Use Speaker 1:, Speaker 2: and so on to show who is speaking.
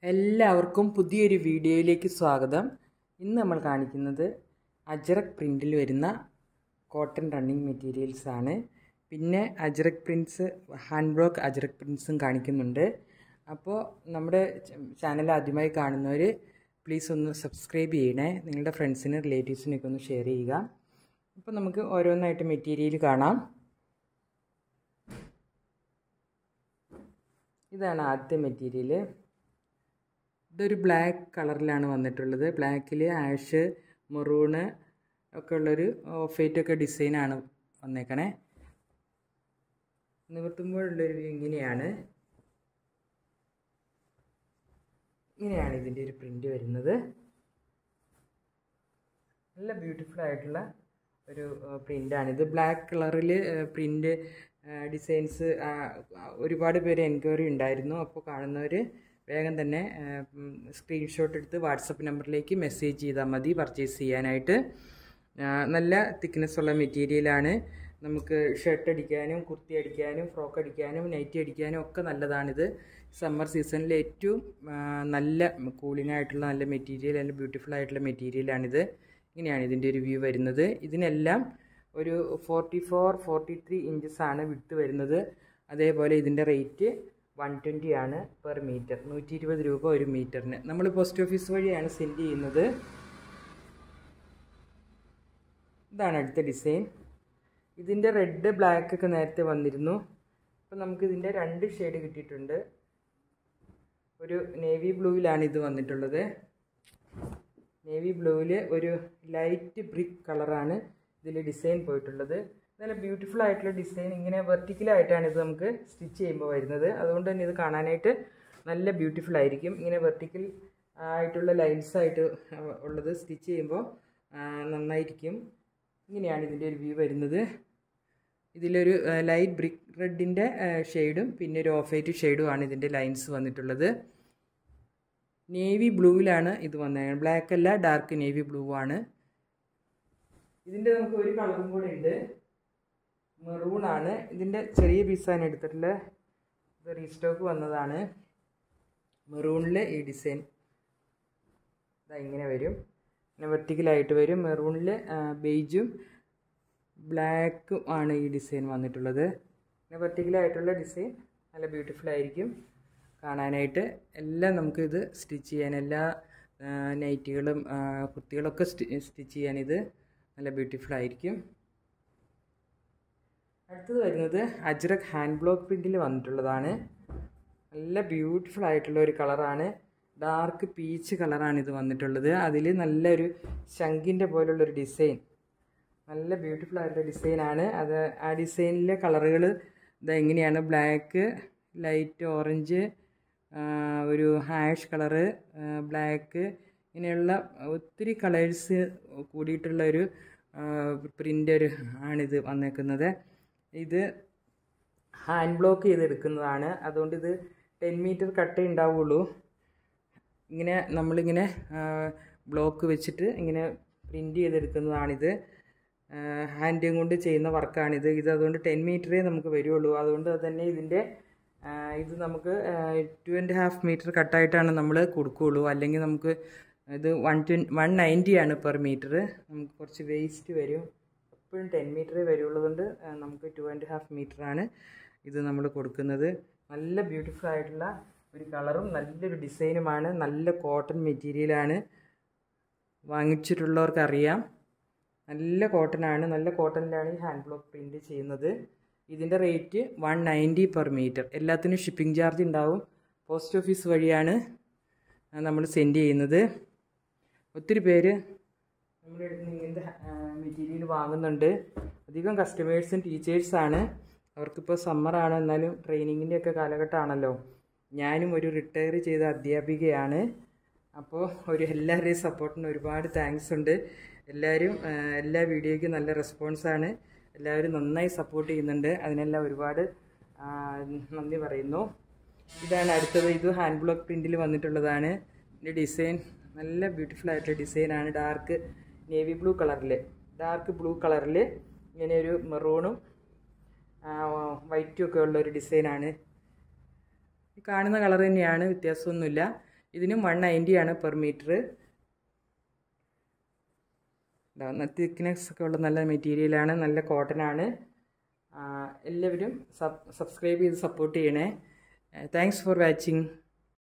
Speaker 1: എല്ലാവർക്കും പുതിയൊരു വീഡിയോയിലേക്ക് സ്വാഗതം ഇന്ന് നമ്മൾ കാണിക്കുന്നത് അജറക് പ്രിൻറ്റിൽ വരുന്ന കോട്ടൺ റണ്ണിങ് മെറ്റീരിയൽസ് ആണ് പിന്നെ Ajrak prints hand block Ajrak പ്രിൻറ്റ്സും കാണിക്കുന്നുണ്ട് അപ്പോൾ നമ്മുടെ ചാനൽ ആദ്യമായി കാണുന്നവർ പ്ലീസ് ഒന്ന് സബ്സ്ക്രൈബ് ചെയ്യണേ നിങ്ങളുടെ ഫ്രണ്ട്സിന് റിലേറ്റീവ്സിനൊക്കെ ഒന്ന് ഷെയർ ചെയ്യുക അപ്പോൾ നമുക്ക് ഓരോന്നായിട്ട് മെറ്റീരിയൽ കാണാം ഇതാണ് ആദ്യത്തെ മെറ്റീരിയൽ ഇതൊരു ബ്ലാക്ക് കളറിലാണ് വന്നിട്ടുള്ളത് ബ്ലാക്കിൽ ആഷ് മെറൂണ് ഒക്കെ ഉള്ളൊരു ഓഫ് വൈറ്റ് ഒക്കെ ഡിസൈനാണ് വന്നേക്കണേ നിവർത്തുമ്പോഴുള്ളൊരു ഇങ്ങനെയാണ് ഇങ്ങനെയാണ് ഇതിൻ്റെ ഒരു പ്രിൻ്റ് വരുന്നത് നല്ല ബ്യൂട്ടിഫുൾ ആയിട്ടുള്ള ഒരു പ്രിൻ്റാണിത് ബ്ലാക്ക് കളറിൽ പ്രിൻ്റ് ഡിസൈൻസ് ഒരുപാട് പേര് എൻക്വയറി ഉണ്ടായിരുന്നു അപ്പോൾ കാണുന്നവർ വേഗം തന്നെ സ്ക്രീൻഷോട്ട് എടുത്ത് വാട്സപ്പ് നമ്പറിലേക്ക് മെസ്സേജ് ചെയ്താൽ മതി പർച്ചേസ് ചെയ്യാനായിട്ട് നല്ല തിക്നെസ് ഉള്ള മെറ്റീരിയലാണ് നമുക്ക് ഷർട്ട് അടിക്കാനും കുർത്തി അടിക്കാനും ഫ്രോക്ക് അടിക്കാനും നൈറ്റി അടിക്കാനും ഒക്കെ നല്ലതാണിത് സമ്മർ സീസണിൽ ഏറ്റവും നല്ല കൂളിംഗ് ആയിട്ടുള്ള നല്ല മെറ്റീരിയൽ നല്ല ബ്യൂട്ടിഫുൾ ആയിട്ടുള്ള മെറ്റീരിയലാണിത് ഇങ്ങനെയാണ് ഇതിൻ്റെ ഒരു വ്യൂ വരുന്നത് ഇതിനെല്ലാം ഒരു forty four forty three inches ആണ് വിട്ട് വരുന്നത് അതേപോലെ ഇതിൻ്റെ റേറ്റ് വൺ ട്വൻറ്റി ആണ് പെർ മീറ്റർ നൂറ്റി ഇരുപത് രൂപ ഒരു മീറ്ററിന് നമ്മൾ പോസ്റ്റ് ഓഫീസ് വഴിയാണ് സെൻഡ് ചെയ്യുന്നത് ഇതാണ് അടുത്ത ഡിസൈൻ ഇതിൻ്റെ റെഡ് ബ്ലാക്ക് ഒക്കെ നേരത്തെ വന്നിരുന്നു അപ്പോൾ നമുക്ക് ഇതിൻ്റെ രണ്ട് ഷെയ്ഡ് കിട്ടിയിട്ടുണ്ട് ഒരു നേവി ബ്ലൂവിലാണ് ഇത് വന്നിട്ടുള്ളത് നേവി ബ്ലൂവിൽ ഒരു ലൈറ്റ് ബ്രിക്ക് കളറാണ് ഇതിൽ ഡിസൈൻ പോയിട്ടുള്ളത് നല്ല ബ്യൂട്ടിഫുൾ ആയിട്ടുള്ള ഡിസൈൻ ഇങ്ങനെ വെർട്ടിക്കലായിട്ടാണ് ഇത് നമുക്ക് സ്റ്റിച്ച് ചെയ്യുമ്പോൾ വരുന്നത് അതുകൊണ്ട് തന്നെ ഇത് കാണാനായിട്ട് നല്ല ബ്യൂട്ടിഫുൾ ആയിരിക്കും ഇങ്ങനെ വെർട്ടിക്കൽ ആയിട്ടുള്ള ലൈൻസ് ആയിട്ട് ഉള്ളത് സ്റ്റിച്ച് ചെയ്യുമ്പോൾ നന്നായിരിക്കും ഇങ്ങനെയാണ് ഇതിൻ്റെ ഒരു വ്യൂ വരുന്നത് ഇതിലൊരു ലൈറ്റ് ബ്രിക്ക് റെഡിൻ്റെ ഷെയ്ഡും പിന്നെ ഒരു ഓഫ് വൈറ്റ് ഷെയ്ഡുമാണ് ഇതിൻ്റെ ലൈൻസ് വന്നിട്ടുള്ളത് നേവി ബ്ലൂവിലാണ് ഇത് വന്നത് ബ്ലാക്ക് അല്ല ഡാർക്ക് നേവി ബ്ലൂ ആണ് ഇതിൻ്റെ നമുക്ക് ഒരു കളറും കൂടെ ഉണ്ട് മെറൂൺ ആണ് ഇതിൻ്റെ ചെറിയ പീസാണ് എടുത്തിട്ടുള്ളത് ഇത് റീസ്റ്റോക്ക് വന്നതാണ് മെറൂണിൽ ഈ ഡിസൈൻ ഇതാ ഇങ്ങനെ വരും പിന്നെ വെർട്ടിക്കലായിട്ട് വരും മെറൂണിൽ ബെയ്ജും ബ്ലാക്കും ആണ് ഈ ഡിസൈൻ വന്നിട്ടുള്ളത് പിന്നെ വെർട്ടിക്കലായിട്ടുള്ള ഡിസൈൻ നല്ല ബ്യൂട്ടിഫുൾ ആയിരിക്കും കാണാനായിട്ട് എല്ലാം നമുക്ക് ഇത് സ്റ്റിച്ച് ചെയ്യാൻ എല്ലാ നൈറ്റികളും കുർത്തികളൊക്കെ സ്റ്റിച്ച് ചെയ്യാനിത് നല്ല ബ്യൂട്ടിഫുൾ ആയിരിക്കും അടുത്തത് വരുന്നത് അജ്രക് ഹാൻഡ് ബ്ലോക്ക് പ്രിൻറ്റിൽ വന്നിട്ടുള്ളതാണ് നല്ല ബ്യൂട്ടിഫുൾ ആയിട്ടുള്ള ഒരു കളറാണ് ഡാർക്ക് പീച്ച് കളറാണ് ഇത് വന്നിട്ടുള്ളത് അതിൽ നല്ലൊരു ശംഖിൻ്റെ പോലുള്ളൊരു ഡിസൈൻ നല്ല ബ്യൂട്ടിഫുൾ ആയിട്ടുള്ള ഡിസൈനാണ് അത് ആ ഡിസൈനിലെ കളറുകൾ ഇത് എങ്ങനെയാണ് ബ്ലാക്ക് ലൈറ്റ് ഓറഞ്ച് ഒരു ഹാഷ് കളറ് ബ്ലാക്ക് ഇങ്ങനെയുള്ള ഒത്തിരി കളേഴ്സ് കൂടിയിട്ടുള്ള ഒരു പ്രിൻ്റ് ഒരു ആണിത് വന്നേക്കുന്നത് ഇത് ഹാൻഡ് ബ്ലോക്ക് ചെയ്തെടുക്കുന്നതാണ് അതുകൊണ്ട് ഇത് ടെൻ മീറ്റർ കട്ടേ ഉണ്ടാവുള്ളൂ ഇങ്ങനെ നമ്മളിങ്ങനെ ബ്ലോക്ക് വെച്ചിട്ട് ഇങ്ങനെ പ്രിൻ്റ് ചെയ്തെടുക്കുന്നതാണിത് ഹാൻഡും കൊണ്ട് ചെയ്യുന്ന വർക്കാണിത് ഇത് അതുകൊണ്ട് ടെൻ മീറ്ററേ നമുക്ക് വരുള്ളൂ അതുകൊണ്ട് തന്നെ ഇതിൻ്റെ ഇത് നമുക്ക് ടു ആൻഡ് ഹാഫ് മീറ്റർ കട്ടായിട്ടാണ് നമ്മൾ കൊടുക്കുകയുള്ളൂ അല്ലെങ്കിൽ നമുക്ക് ഇത് വൺ ട്വൻ വൺ നയൻറ്റി ആണ് പെർ മീറ്റർ നമുക്ക് കുറച്ച് വേസ്റ്റ് വരും എപ്പോഴും ടെൻ മീറ്ററേ വരുള്ളതുകൊണ്ട് നമുക്ക് ടു ആൻഡ് ഹാഫ് മീറ്ററാണ് ഇത് നമ്മൾ കൊടുക്കുന്നത് നല്ല ബ്യൂട്ടിഫുൾ ആയിട്ടുള്ള ഒരു കളറും നല്ലൊരു ഡിസൈനുമാണ് നല്ല കോട്ടൺ മെറ്റീരിയലാണ് വാങ്ങിച്ചിട്ടുള്ളവർക്ക് അറിയാം നല്ല കോട്ടൺ ആണ് നല്ല കോട്ടണിലാണ് ഈ ഹാൻഡ് ബ്ലോക്ക് പ്രിൻറ്റ് ചെയ്യുന്നത് ഇതിൻ്റെ rate one ninety per metre എല്ലാത്തിനും ഷിപ്പിംഗ് ചാർജ് ഉണ്ടാവും പോസ്റ്റ് ഓഫീസ് വഴിയാണ് നമ്മൾ സെൻഡ് ചെയ്യുന്നത് ഒത്തിരി പേര് നമ്മുടെ അടുത്ത് നിന്ന് ഇങ്ങനത്തെ മെറ്റീരിയൽ വാങ്ങുന്നുണ്ട് അധികം കസ്റ്റമേഴ്സും ടീച്ചേഴ്സാണ് അവർക്കിപ്പോൾ സമ്മറാണ് എന്നാലും ട്രെയിനിങ്ങിൻ്റെ ഒക്കെ കാലഘട്ടമാണല്ലോ ഞാനും ഒരു റിട്ടയർ ചെയ്ത അധ്യാപികയാണ് അപ്പോൾ ഒരു എല്ലാവരുടെയും സപ്പോർട്ടിന് ഒരുപാട് താങ്ക്സ് ഉണ്ട് എല്ലാവരും എല്ലാ വീഡിയോയ്ക്കും നല്ല റെസ്പോൺസാണ് എല്ലാവരും നന്നായി സപ്പോർട്ട് ചെയ്യുന്നുണ്ട് അതിനെല്ലാം ഒരുപാട് നന്ദി പറയുന്നു ഇതാണ് അടുത്തത് ഇത് ഹാൻഡ് ബ്ലോക്ക് പ്രിൻറ്റിൽ വന്നിട്ടുള്ളതാണ് ഇതിൻ്റെ ഡിസൈൻ നല്ല ബ്യൂട്ടിഫുൾ ആയിട്ടുള്ള ഡിസൈനാണ് ഡാർക്ക് നേവി ബ്ലൂ കളറിൽ ഡാർക്ക് ബ്ലൂ കളറിൽ ഇങ്ങനെ ഒരു മെറൂണും വൈറ്റും ഒക്കെ ഉള്ള ഒരു ഡിസൈനാണ് ഈ കാണുന്ന കളർ തന്നെയാണ് വ്യത്യാസമൊന്നുമില്ല ഇതിനും വൺ നയൻറ്റി ആണ് പെർ മീറ്റർ തിക്നെസ് ഒക്കെ ഉള്ള നല്ല മെറ്റീരിയലാണ് നല്ല കോട്ടൺ ആണ് എല്ലാവരും സബ് സബ്സ്ക്രൈബ് ചെയ്ത് സപ്പോർട്ട് ചെയ്യണേ താങ്ക്സ് ഫോർ വാച്ചിങ്